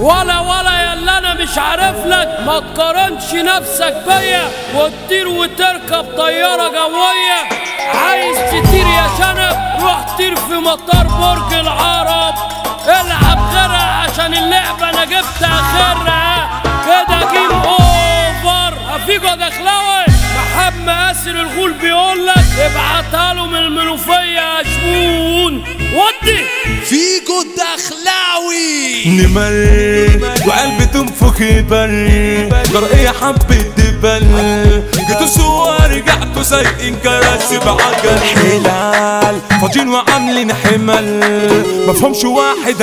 ولا ولا يا اللي انا مش عارف لك ما تقارنش نفسك بيا وتطير وتركب طيارة جوية عايز تطير يا شنب روح طير في مطار برج العرب العب غيرها عشان اللعبة انا جبت اخرها كده جيم اوفر افيجو دخلاوي محمد ماسر الغول بيقول لك ابعتها له من المنوفية يا شمون ودي فيجو الدخلاوي نمر وقلبي تنفخ يبل جرأية حبة دبل جيتوا سوا رجعتوا سايقين كراسي بعجل حلال فاضيين وعاملين حمل مفهومش واحد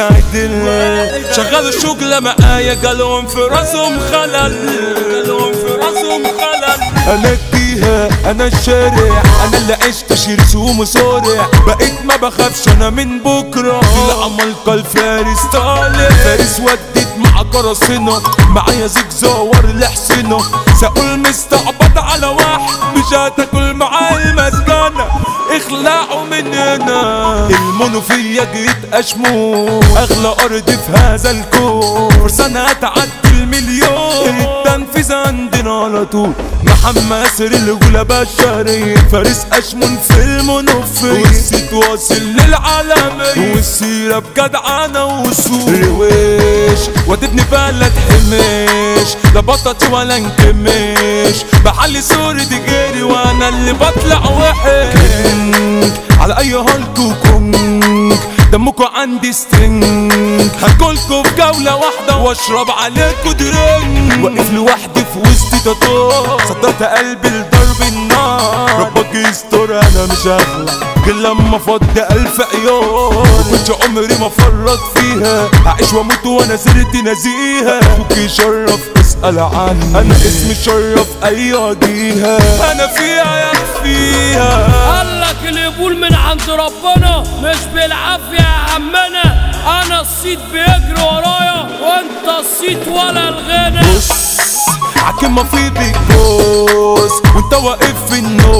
عدل شغلوا الشغلة معايا جالهم في راسهم خلل جالهم في راسهم خلل انا الجيهة انا الشارع انا اللي عشت شرس ومصارع بقيت ما بخافش انا من بكرة في العمالقة الفارس طالع فارس وديت مع قراصنة معايا زجزاور لحسنة سأقول مستعبط على واحد مش هتاكل معاه المسكنة اخلعوا من هنا المنوفية جيت اشمو اغلى ارض في هذا الكون فرصة هتعدي المليون التنفيذ عندنا على طول محمد ماسر الغولة بشرية فارس اشمون في المنوفية والسيت واصل للعالمية والسيرة بجدعنة وصول رويش وتبني بلد حميش لا بطتي ولا انكمش بحلي صورة جيري وانا اللي بطلع وحش كينج على اي هالك وكونج دمكوا عندي سترينج هاكلكوا في جولة واحدة واشرب عليكوا درينج واقف لوحدي في وسط تاتو صدرت قلبي لضرب النار ربك يستر انا مش هخلع غير لما افضي الف عيون كنت عمري ما فرط فيها هعيش واموت وانا سرت نزيهة اخوك يشرف اسأل عني انا اسمي شرف اي وجيهة انا فيها يكفيها قالك القبول من عند ربنا مش بالعافية يا عمنا انا الصيت بيجري ورايا وانت الصيت ولا الغنى بص عكمة في بيج بوس وانت واقف في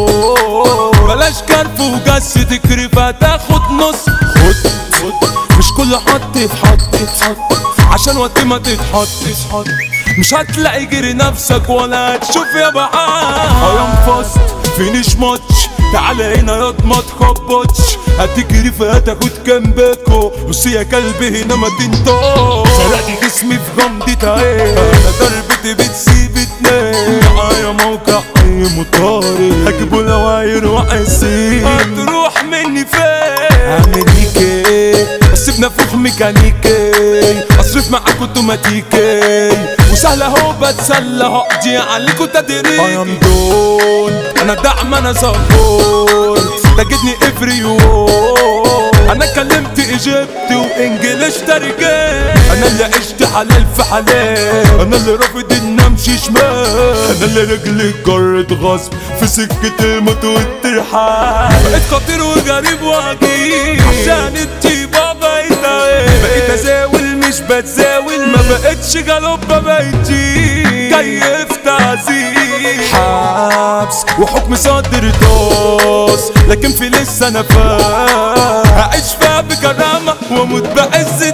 النور بلاش كرف وجس تكرف هتاخد نص خد خد مش كل حط في حط في حط عشان وقت ما تتحط تتحط مش هتلاقي جري نفسك ولا هتشوف يا بعاد ايام فاست فينيش ماتش تعالى هنا ياض ما تخبطش هتجري فهتاخد كام باكو بص يا كلبي هنا ما تنطقش سرقت جسمي في غمضة عين انا ضربتي بتسيب اتنين معايا موقع اي مطاري هجيبه لواير وعسير هتروح مني فين اعمل ليك ايه اسيب نفوخ ميكانيكي اصرف معاك اوتوماتيكي وسهله اهو بتسلى هقضي عليكوا تدريجي ايام دون انا دعم انا سبورت تجدني افري يوم انا كلمت ايجيبتي وانجلش ترجم انا اللي عشت حلال في حلال انا اللي رافض ان امشي شمال انا اللي رجلي جرت غصب في سكة الموت والترحال بقيت خطير وغريب وعجيب عشان الطيبة بقيت عيب بقيت ازاول مش بتزاول ما بقتش جالوب بقيتي كيف تعذيب حبس وحكم صادر طاس لكن في لسه نفس هعيش فيها بكرامة واموت بعزة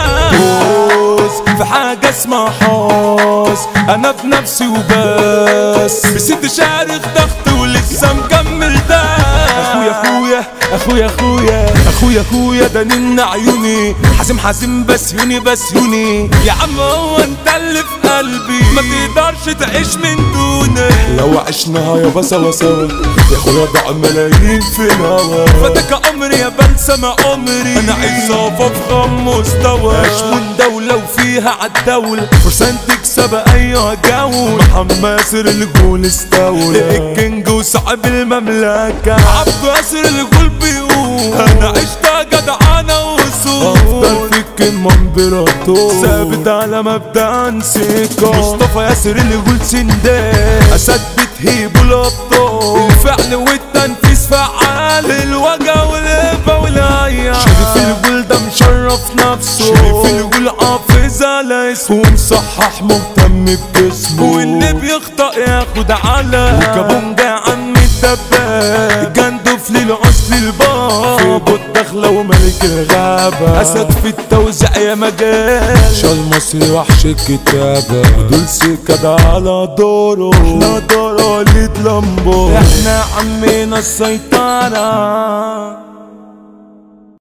ناس في حاجة اسمها حاس انا بنفسي وبس بست شارخ ضغط ولسه مكمل ده اخويا اخويا اخويا اخويا اخويا اخويا ده نن عيوني حازم حازم بس يوني بس يوني يا عم هو انت اللي في قلبي ما تقدرش تعيش من دوني لو عشناها يابا سوا سوا يا اخويا ضاع ملايين في الهوا فاتك عمري يا بلسم عمري انا عايز اقف افخم مستوى اشمون دولة وفيها عالدولة فرسان تكسب ايها جو محمد ياسر الجول استولى الكينج وصاحب المملكة عبد ياسر الجول بيقول انا عشت جدعانة وصول افضل فيك امبراطور ثابت على مبدأ انسيكا مصطفى ياسر الجول سندان اسد بتهيب الابطال الفعل والتنفيذ فعال الوجع والهبة والهيا شريف الجول ده مشرف نفسه شريف الجول حافظ على اسمه ومصحح مهتم بجسمه واللي بيخطأ ياخد على وكابونجا يا عم الدباب جندف للعسل الباب في بود داخلة وملك الغابة أسد في التوزيع يا مجال شال مصري وحش الكتابة ودول سكة ده على دوره احنا دوره وليد لامبو احنا عمينا السيطرة